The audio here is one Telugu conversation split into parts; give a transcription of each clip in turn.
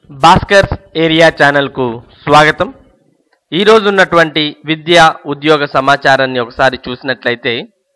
భాస్కర్ ఏరియా ఛానల్కు స్వాగతం ఈరోజు ఉన్నటువంటి విద్యా ఉద్యోగ సమాచారాన్ని ఒకసారి చూసినట్లయితే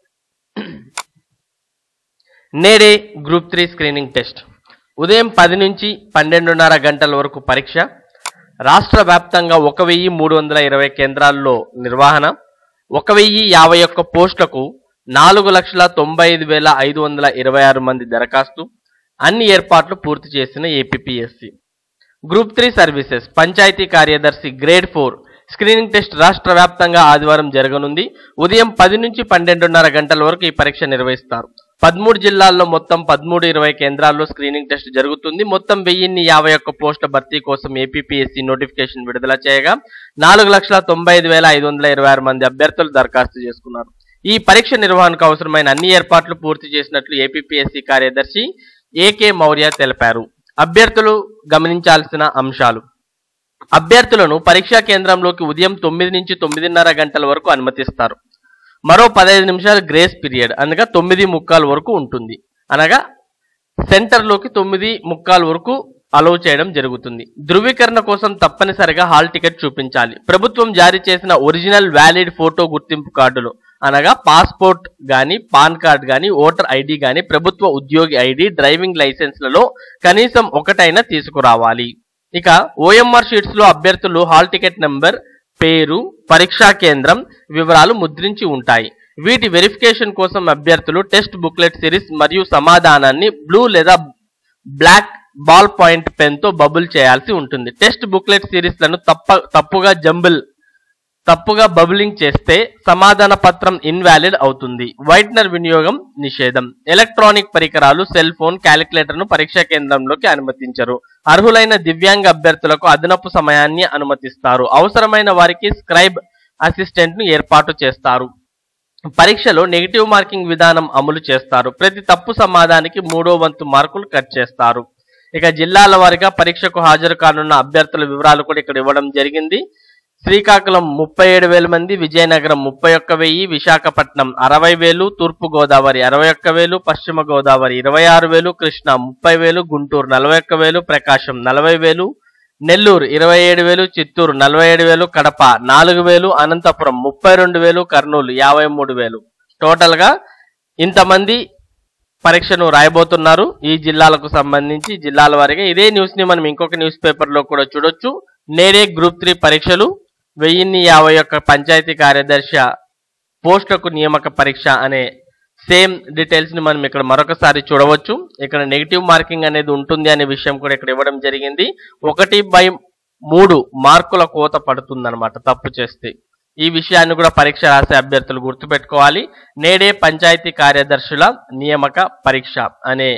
నేడే గ్రూప్ త్రీ స్క్రీనింగ్ టెస్ట్ ఉదయం పది నుంచి పన్నెండున్నర గంటల వరకు పరీక్ష రాష్ట్ర వ్యాప్తంగా ఒక వెయ్యి మూడు వందల ఇరవై కేంద్రాల్లో నిర్వహణ ఒక వెయ్యి యాభై ఒక్క పోస్టులకు నాలుగు లక్షల తొంభై ఐదు వేల ఐదు వందల ఇరవై ఆరు మంది దరఖాస్తు అన్ని ఏర్పాట్లు పూర్తి చేసిన APSC group three services panchayat కార్యదర్శి గ్రేడ్ ఫోర్ స్క్రీనింగ్ టెస్ట్ రాష్ట్ర వ్యాప్తంగా ఆదివారం జరగనుంది ఉదయం పది నుంచి పన్నెండున్నర గంటల వరకు ఈ పరీక్ష నిర్వహిస్తారు పదమూడు జిల్లాల్లో మొత్తం పదమూడు ఇరవై కేంద్రాల్లో స్క్రీనింగ్ టెస్ట్ జరుగుతుంది మొత్తం వెయ్యిన్ని యాభై ఒక్క పోస్టుల భర్తీ కోసం ఏపీఎస్సి నోటిఫికేషన్ విడుదల చేయగా నాలుగు లక్షల తొంభై ఐదు వేల ఐదు వందల ఇరవై ఆరు మంది అభ్యర్థులు దరఖాస్తు చేసుకున్నారు ఈ పరీక్ష నిర్వహణకు అవసరమైన అన్ని ఏర్పాట్లు పూర్తి చేసినట్లు ఏపీఎస్సి కార్యదర్శి ఏకే మౌర్య తెలిపారు అభ్యర్థులు గమనించాల్సిన అంశాలు అభ్యర్థులను పరీక్షా కేంద్రంలోకి ఉదయం తొమ్మిది నుంచి తొమ్మిదిన్నర గంటల వరకు అనుమతిస్తారు మరో పదహైదు నిమిషాలు గ్రేస్ పీరియడ్ అనగా తొమ్మిది ముక్కాలు వరకు ఉంటుంది అనగా సెంటర్లోకి తొమ్మిది ముక్కాలు వరకు అలౌ చేయడం జరుగుతుంది ధృవీకరణ కోసం తప్పనిసరిగా హాల్ టికెట్ చూపించాలి ప్రభుత్వం జారీ చేసిన ఒరిజినల్ వ్యాలిడ్ ఫోటో గుర్తింపు కార్డులు అనగా పాస్పోర్ట్ గాని పాన్ కార్డ్ గాని ఓటర్ ఐడి గాని ప్రభుత్వ ఉద్యోగి ఐడి డ్రైవింగ్ లైసెన్స్లలో కనీసం ఒకటైనా తీసుకురావాలి ఇక ఓఎంఆర్ షీట్స్ లో అభ్యర్థులు హాల్ టికెట్ నెంబర్ పేరు పరీక్షా కేంద్రం వివరాలు ముద్రించి ఉంటాయి వీటి వెరిఫికేషన్ కోసం అభ్యర్థులు టెస్ట్ బుక్లెట్ సిరీస్ మరియు సమాధానాన్ని బ్లూ లేదా బ్లాక్ బాల్ పాయింట్ పెన్ తో బబుల్ చేయాల్సి ఉంటుంది టెస్ట్ బుక్లెట్ సిరీస్ లను తప్ప తప్పుగా జంబుల్ తప్పుగా బబులింగ్ చేస్తే సమాధాన పత్రం ఇన్వాలిడ్ అవుతుంది వైట్నర్ వినియోగం నిషేధం ఎలక్ట్రానిక్ పరికరాలు సెల్ ఫోన్ క్యాలిక్యులేటర్ ను పరీక్షా కేంద్రంలోకి అనుమతించరు అర్హులైన దివ్యాంగ అభ్యర్థులకు అదనపు సమయాన్ని అనుమతిస్తారు అవసరమైన వారికి స్క్రైబ్ అసిస్టెంట్ ను ఏర్పాటు చేస్తారు పరీక్షలో నెగిటివ్ మార్కింగ్ విధానం అమలు చేస్తారు ప్రతి తప్పు సమాధానానికి మూడో వంతు మార్కులు కట్ చేస్తారు ఇక జిల్లాల వారీగా పరీక్షకు హాజరు కానున్న అభ్యర్థుల వివరాలు కూడా ఇక్కడ ఇవ్వడం జరిగింది శ్రీకాకుళం ముప్పై ఏడు వేల మంది విజయనగరం ముప్పై ఒక్క వెయ్యి విశాఖపట్నం అరవై వేలు తూర్పు గోదావరి అరవై ఒక్క వేలు పశ్చిమ గోదావరి ఇరవై ఆరు వేలు కృష్ణా ముప్పై వేలు గుంటూరు నలభై ఒక్క వేలు ప్రకాశం నలభై వేలు నెల్లూరు ఇరవై ఏడు వేలు చిత్తూరు నలభై ఏడు వేలు కడప నాలుగు వేలు అనంతపురం ముప్పై రెండు వేలు కర్నూలు యాభై మూడు వేలు టోటల్గా ఇంతమంది పరీక్షను రాయబోతున్నారు ఈ జిల్లాలకు సంబంధించి జిల్లాల వారీగా ఇదే న్యూస్ ని మనం ఇంకొక న్యూస్ పేపర్ లో కూడా చూడొచ్చు నేడే గ్రూప్ త్రీ పరీక్షలు వెయ్యిన్ని యాభై ఒక్క పంచాయతీ కార్యదర్శి పోస్టులకు నియామక పరీక్ష అనే సేమ్ డీటెయిల్స్ ని మనం ఇక్కడ మరొకసారి చూడవచ్చు ఇక్కడ నెగిటివ్ మార్కింగ్ అనేది ఉంటుంది అనే విషయం కూడా ఇక్కడ ఇవ్వడం జరిగింది ఒకటి బై మూడు మార్కుల కోత పడుతుందన్నమాట తప్పు చేస్తే ఈ విషయాన్ని కూడా పరీక్ష రాసే అభ్యర్థులు గుర్తుపెట్టుకోవాలి నేడే పంచాయతీ కార్యదర్శుల నియామక పరీక్ష అనే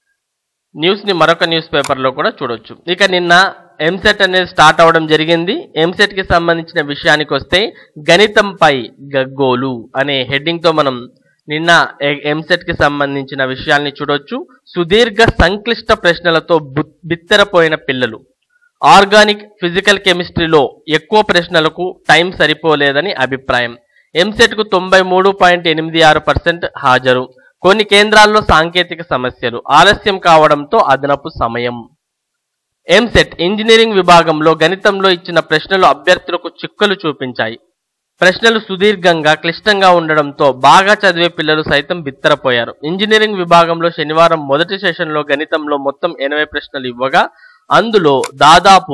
న్యూస్ ని మరొక న్యూస్ పేపర్ లో కూడా చూడొచ్చు ఇక నిన్న ఎంసెట్ అనేది స్టార్ట్ అవడం జరిగింది ఎంసెట్ కి సంబంధించిన విషయానికి వస్తే గణితంపై గగ్గోలు అనే హెడ్డింగ్ తో మనం నిన్న ఎంసెట్ కి సంబంధించిన విషయాల్ని చూడొచ్చు సుదీర్ఘ సంక్లిష్ట ప్రశ్నలతో బు- బిత్తరపోయిన పిల్లలు ఆర్గానిక్ ఫిజికల్ కెమిస్ట్రీలో ఎక్కువ ప్రశ్నలకు టైం సరిపోలేదని అభిప్రాయం ఎంసెట్ కు తొంభై మూడు పాయింట్ ఎనిమిది ఆరు పర్సెంట్ హాజరు కొన్ని కేంద్రాల్లో సాంకేతిక సమస్యలు ఆలస్యం కావడంతో అదనపు సమయం ఎంసెట్ ఇంజనీరింగ్ విభాగంలో గణితంలో ఇచ్చిన ప్రశ్నలు అభ్యర్థులకు చిక్కులు చూపించాయి ప్రశ్నలు సుదీర్ఘంగా క్లిష్టంగా ఉండడంతో బాగా చదివే పిల్లలు సైతం బిత్తరపోయారు ఇంజనీరింగ్ విభాగంలో శనివారం మొదటి సెషన్లో గణితంలో మొత్తం ఎనభై ప్రశ్నలు ఇవ్వగా అందులో దాదాపు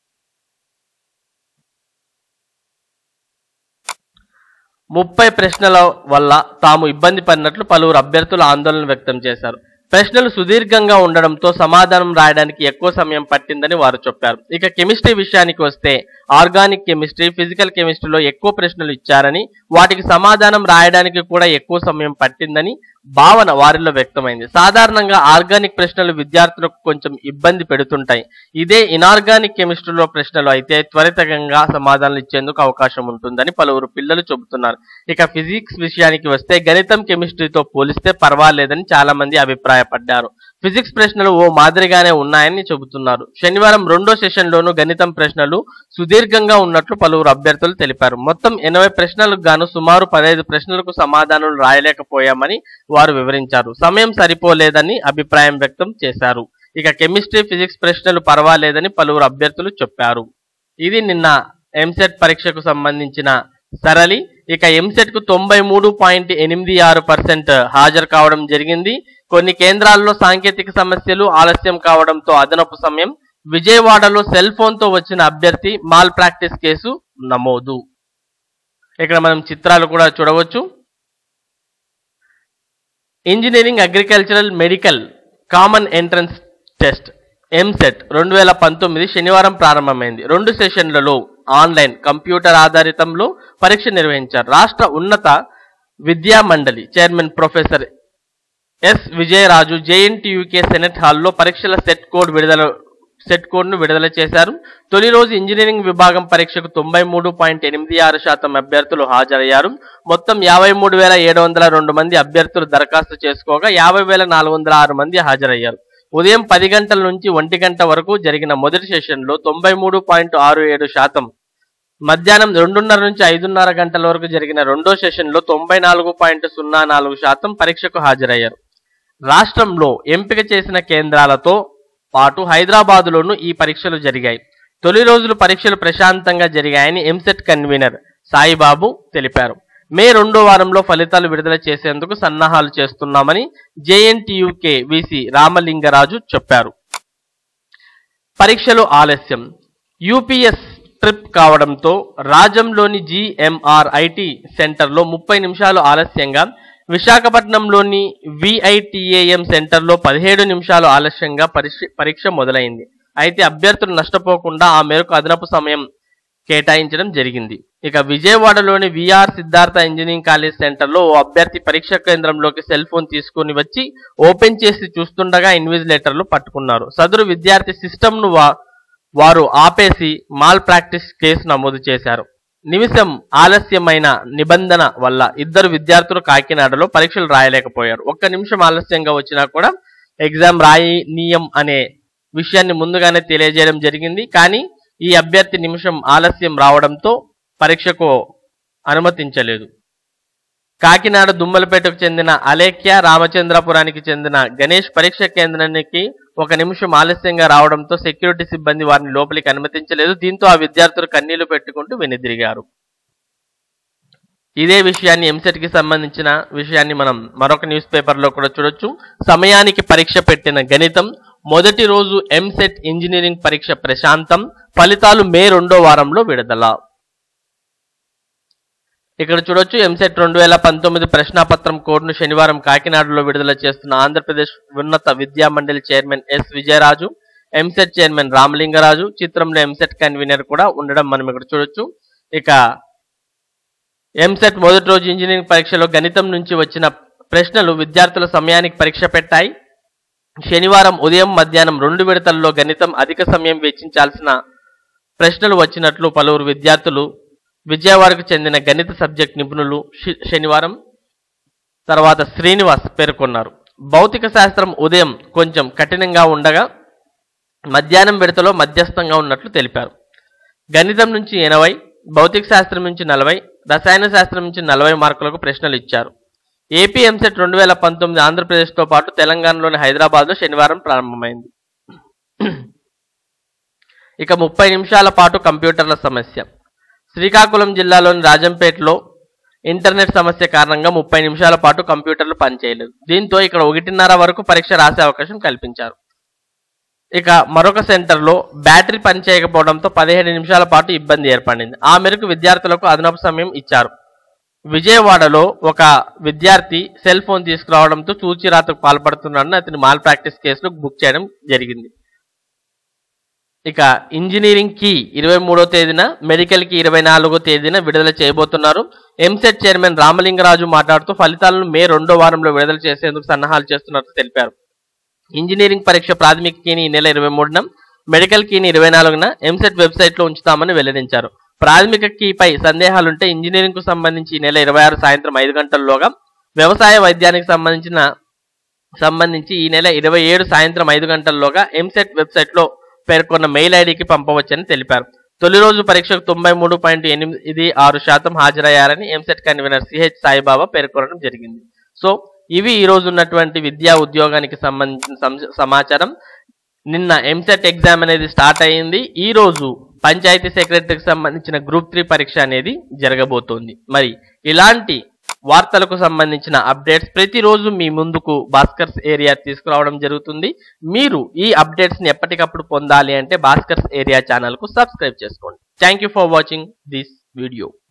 ముప్పై ప్రశ్నల వల్ల తాము ఇబ్బంది పడినట్లు పలువురు అభ్యర్థులు ఆందోళన వ్యక్తం చేశారు ప్రశ్నలు సుదీర్ఘంగా ఉండడంతో సమాధానం రాయడానికి ఎక్కువ సమయం పట్టిందని వారు చెప్పారు ఇక కెమిస్ట్రీ విషయానికి వస్తే ఆర్గానిక్ కెమిస్ట్రీ ఫిజికల్ కెమిస్ట్రీలో ఎక్కువ ప్రశ్నలు ఇచ్చారని వాటికి సమాధానం రాయడానికి కూడా ఎక్కువ సమయం పట్టిందని భావన వారిలో వ్యక్తమైంది సాధారణంగా ఆర్గానిక్ ప్రశ్నలు విద్యార్థులకు కొంచెం ఇబ్బంది పెడుతుంటాయి ఇదే ఇనార్గానిక్ కెమిస్ట్రీలో ప్రశ్నలు అయితే త్వరితగంగా సమాధానాలు ఇచ్చేందుకు అవకాశం ఉంటుందని పలువురు పిల్లలు చెబుతున్నారు ఇక ఫిజిక్స్ విషయానికి వస్తే గణితం కెమిస్ట్రీతో పోలిస్తే పర్వాలేదని చాలా మంది అభిప్రాయపడ్డారు ఫిజిక్స్ ప్రశ్నలు ఓ మాదిరిగానే ఉన్నాయని చెబుతున్నారు శనివారం రెండో సెషన్లోనూ గణితం ప్రశ్నలు సుదీర్ఘంగా ఉన్నట్లు పలువురు అభ్యర్థులు తెలిపారు మొత్తం ఎనభై ప్రశ్నలకు గాను సుమారు పదహైదు ప్రశ్నలకు సమాధానాలు రాయలేకపోయామని వారు వివరించారు సమయం సరిపోలేదని అభిప్రాయం వ్యక్తం చేశారు ఇక కెమిస్ట్రీ ఫిజిక్స్ ప్రశ్నలు పర్వాలేదని పలువురు అభ్యర్థులు చెప్పారు ఇది నిన్న ఎంసెట్ పరీక్షకు సంబంధించిన సరళి ఇక ఎంసెట్ కు తొంభై మూడు పాయింట్ ఎనిమిది ఆరు పర్సెంట్ హాజరు కావడం జరిగింది కొన్ని కేంద్రాల్లో సాంకేతిక సమస్యలు ఆలస్యం కావడంతో అదనపు సమయం విజయవాడలో సెల్ ఫోన్ తో వచ్చిన అభ్యర్థి మాల్ ప్రాక్టీస్ కేసు నమోదు ఇక్కడ మనం చిత్రాలు కూడా చూడవచ్చు engineering agricultural medical common entrance test EAMCET రెండు వేల పంతొమ్మిది శనివారం ప్రారంభమైంది రెండు సెషన్లలో ఆన్లైన్ కంప్యూటర్ ఆధారితంలో పరీక్ష నిర్వహించారు రాష్ట్ర ఉన్నత విద్యా మండలి chairman professor S Vijayaraju JNTUK senate హాల్లో పరీక్షల సెట్ కోడ్ విడుదల సెట్ కోడ్ ను విడుదల చేశారు తొలి రోజు ఇంజనీరింగ్ విభాగం పరీక్షకు తొంభై మూడు పాయింట్ ఎనిమిది ఆరు శాతం అభ్యర్థులు హాజరయ్యారు మొత్తం యాభై మూడు వేల ఏడు వందల రెండు మంది అభ్యర్థులు దరఖాస్తు చేసుకోగా యాభై వేల నాలుగు వందల ఆరు మంది హాజరయ్యారు ఉదయం పది గంటల నుంచి ఒంటి గంట వరకు జరిగిన మొదటి సెషన్లో తొంభై మూడు పాయింట్ ఆరు ఏడు శాతం మధ్యాహ్నం రెండున్నర నుంచి ఐదున్నర గంటల వరకు జరిగిన రెండో సెషన్లో తొంభై నాలుగు పాయింట్ సున్నా నాలుగు శాతం పరీక్షకు హాజరయ్యారు రాష్ట్రంలో ఎంపిక చేసిన కేంద్రాలతో పాటు హైదరాబాదులోనూ ఈ పరీక్షలు జరిగాయి తొలి రోజులు పరీక్షలు ప్రశాంతంగా జరిగాయని ఎంసెట్ కన్వీనర్ సాయిబాబు తెలిపారు మే రెండో వారంలో ఫలితాలు విడుదల చేసేందుకు సన్నాహాలు చేస్తున్నామని జేఎన్టీయూకే విసి రామలింగరాజు చెప్పారు పరీక్షలు ఆలస్యం యూపీఎస్ ట్రిప్ కావడంతో రాజంలోని జిఎంఆర్ ఐటీ సెంటర్లో ముప్పై నిమిషాలు ఆలస్యంగా విశాఖపట్నంలోని విఐటిఏఎం సెంటర్లో పదిహేడు నిమిషాలు ఆలస్యంగా పరీక్ష పరీక్ష మొదలైంది అయితే అభ్యర్థులు నష్టపోకుండా ఆ మేరకు అదనపు సమయం కేటాయించడం జరిగింది ఇక విజయవాడలోని విఆర్ సిద్ధార్థ ఇంజనీరింగ్ కాలేజ్ సెంటర్లో ఓ అభ్యర్థి పరీక్ష కేంద్రంలోకి సెల్ ఫోన్ తీసుకుని వచ్చి ఓపెన్ చేసి చూస్తుండగా ఇన్విజిలేటర్లు పట్టుకున్నారు సదరు విద్యార్థి సిస్టమ్ను వా వారు ఆపేసి మాల్ ప్రాక్టీస్ కేసు నమోదు చేశారు నిమిషం ఆలస్యమైన నిబంధన వల్ల ఇద్దరు విద్యార్థులు కాకినాడలో పరీక్షలు రాయలేకపోయారు ఒక్క నిమిషం ఆలస్యంగా వచ్చినా కూడా ఎగ్జామ్ రాయనీయం అనే విషయాన్ని ముందుగానే తెలియజేయడం జరిగింది కానీ ఈ అభ్యర్థి నిమిషం ఆలస్యం రావడంతో పరీక్షకు అనుమతించలేదు కాకినాడ దుమ్మలపేటకు చెందిన అలేఖ్య రామచంద్రపురానికి చెందిన గణేష్ పరీక్ష కేంద్రానికి ఒక నిమిషం ఆలస్యంగా రావడంతో సెక్యూరిటీ సిబ్బంది వారిని లోపలికి అనుమతించలేదు దీంతో ఆ విద్యార్థులు కన్నీళ్లు పెట్టుకుంటూ వెనుదిరిగారు ఇదే విషయాన్ని ఎంసెట్ కి సంబంధించిన విషయాన్ని మనం మరొక న్యూస్ పేపర్ లో కూడా చూడొచ్చు సమయానికి పరీక్ష పెట్టిన గణితం మొదటి రోజు ఎంసెట్ ఇంజనీరింగ్ పరీక్ష ప్రశాంతం ఫలితాలు మే రెండో వారంలో విడుదల ఇక్కడ చూడొచ్చు ఎంసెట్ రెండు వేల పంతొమ్మిది ప్రశ్నాపత్రం కోడ్ను శనివారం కాకినాడలో విడుదల చేస్తున్న ఆంధ్రప్రదేశ్ ఉన్నత విద్యా మండలి chairman S Vijayaraju EAMCET chairman Ramalingaraju చిత్రంలో ఎంసెట్ కన్వీనర్ కూడా ఉండడం మనం ఇక్కడ చూడొచ్చు ఇక ఎంసెట్ మొదటి రోజు ఇంజనీరింగ్ పరీక్షలో గణితం నుంచి వచ్చిన ప్రశ్నలు విద్యార్థుల సమయానికి పరీక్ష పెట్టాయి శనివారం ఉదయం మధ్యాహ్నం రెండు విడతల్లో గణితం అధిక సమయం వెచ్చించాల్సిన ప్రశ్నలు వచ్చినట్లు పలువురు విద్యార్థులు విజయవాడకు చెందిన గణిత సబ్జెక్ట్ నిపుణులు శి- శనివారం తర్వాత శ్రీనివాస్ పేర్కొన్నారు భౌతిక శాస్త్రం ఉదయం కొంచెం కఠినంగా ఉండగా మధ్యాహ్నం విడతలో మధ్యస్థంగా ఉన్నట్లు తెలిపారు గణితం నుంచి ఎనభై భౌతిక శాస్త్రం నుంచి నలభై రసాయన శాస్త్రం నుంచి నలభై మార్కులకు ప్రశ్నలు ఇచ్చారు ఏపీ ఎంసెట్ రెండు వేల పంతొమ్మిది ఆంధ్రప్రదేశ్తో పాటు తెలంగాణలోని హైదరాబాద్లో శనివారం ప్రారంభమైంది ఇక ముప్పై నిమిషాల పాటు కంప్యూటర్ల సమస్య శ్రీకాకుళం జిల్లాలోని రాజంపేటలో ఇంటర్నెట్ సమస్య కారణంగా ముప్పై నిమిషాల పాటు కంప్యూటర్లు పనిచేయలేదు దీంతో ఇక్కడ ఒకటిన్నర వరకు పరీక్ష రాసే అవకాశం కల్పించారు ఇక మరొక సెంటర్లో బ్యాటరీ పనిచేయకపోవడంతో పదిహేడు నిమిషాల పాటు ఇబ్బంది ఏర్పడింది ఆ మేరకు విద్యార్థులకు అదనపు సమయం ఇచ్చారు విజయవాడలో ఒక విద్యార్థి సెల్ ఫోన్ తీసుకురావడంతో చూచిరాతకు పాల్పడుతున్నాడని అతని మాల్ ప్రాక్టీస్ కేసులో బుక్ చేయడం జరిగింది ఇక ఇంజనీరింగ్ కి ఇరవై మూడో తేదీన మెడికల్ కి ఇరవై నాలుగో తేదీన విడుదల చేయబోతున్నారు ఎంసెట్ చైర్మన్ రామలింగరాజు మాట్లాడుతూ ఫలితాలను మే రెండో వారంలో విడుదల చేసేందుకు సన్నాహాలు చేస్తున్నట్టు తెలిపారు ఇంజనీరింగ్ పరీక్ష ప్రాథమిక కీని ఈ నెల ఇరవై మూడున మెడికల్ కీని ఇరవై నాలుగున ఎంసెట్ వెబ్సైట్ లో ఉంచుతామని వెల్లడించారు ప్రాథమిక కీపై సందేహాలుంటే ఇంజనీరింగ్ కు సంబంధించి ఈ నెల ఇరవై ఆరు సాయంత్రం ఐదు గంటల్లోగా వ్యవసాయ వైద్యానికి సంబంధించిన సంబంధించి ఈ నెల ఇరవై ఏడు సాయంత్రం ఐదు గంటల్లోగా ఎంసెట్ వెబ్సైట్ లో పేర్కొన్న మెయిల్ ఐడికి పంపవచ్చని తెలిపారు తొలి రోజు పరీక్షకు తొంభై మూడు పాయింట్ ఎనిమిది ఆరు శాతం హాజరయ్యారని ఎంసెట్ కన్వీనర్ సిహెచ్ సాయిబాబా పేర్కొనడం జరిగింది సో ఇవి ఈ రోజు ఉన్నటువంటి విద్యా ఉద్యోగానికి సంబంధించిన సం- సమాచారం నిన్న ఎంసెట్ ఎగ్జామ్ అనేది స్టార్ట్ అయ్యింది ఈ రోజు పంచాయతీ సెక్రటరీకి సంబంధించిన గ్రూప్ త్రీ పరీక్ష అనేది జరగబోతోంది మరి ఇలాంటి వార్తలకు సంబంధించిన అప్డేట్స్ ప్రతిరోజు మీ ముందుకు భాస్కర్స్ ఏరియా తీసుకురావడం జరుగుతుంది మీరు ఈ అప్డేట్స్ ని ఎప్పటికప్పుడు పొందాలి అంటే భాస్కర్స్ ఏరియా ఛానల్ కు సబ్స్క్రైబ్ చేసుకోండి thank you for watching this video